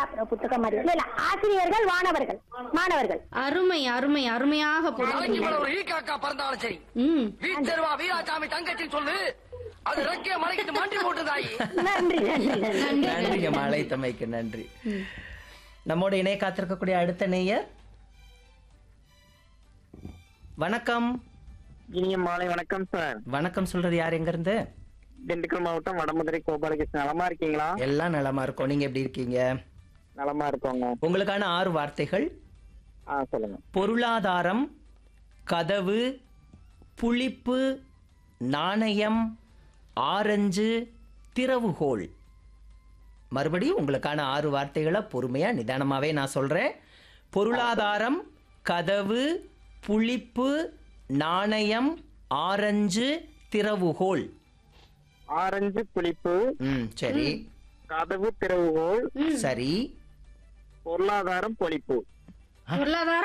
அப்புறம் புத்தகம் மாதிரி இல்ல இல்ல ஆசிரியர்கள் மாணவர்கள் மாணவர்கள் அருமை அருமை அருமையாக நாளைக்கு போட்டீங்க போல ஒரு ஈ காக்கா பறந்தாலும் சரி ம் வீச்சருவா வீராசாமி தங்கச்சின்னு சொல்லு அது ரெக்கைய மலைக்கிட்டு மாட்டி போட்டுதாயி நன்றி நன்றி நன்றி நன்றி நன்றிங்க மாலை தமைக்கு நன்றி நம்மோட இணைய காத்திருக்கக்கூடிய அடுத்த நேயர் வணக்கம் இனிய மாலை வணக்கம் சார் வணக்கம் சொல்றது யார் எங்க இருந்து திண்டுக்கல் மாவட்டம் வடமதுரை கோபாலகிருஷ்ணன் நலமா இருக்கீங்களா எல்லாம் நலமா இருக்கோம் நீங்க எப்படி இருக்கீங்க நலமா இருக்கோங்க உங்களுக்கான ஆறு வார்த்தைகள் ஆ சொல்லுங்க பொருளாதாரம் கதவு புளிப்பு நாணயம் ஆரஞ்சு திறவுகோல் மறுபடியும் உங்களுக்கான ஆறு வார்த்தைகளை பொறுமையா நிதானமாவே நான் சொல்றேன் பொருளாதாரம் கதவு புளிப்பு நாணயம் ஆரஞ்சு திறவுகோல் ஆரஞ்சு புளிப்பு ம் சரி கதவு திறவுகோல் சரி பொருளாதாரம் பொழிப்பு பொருளாதார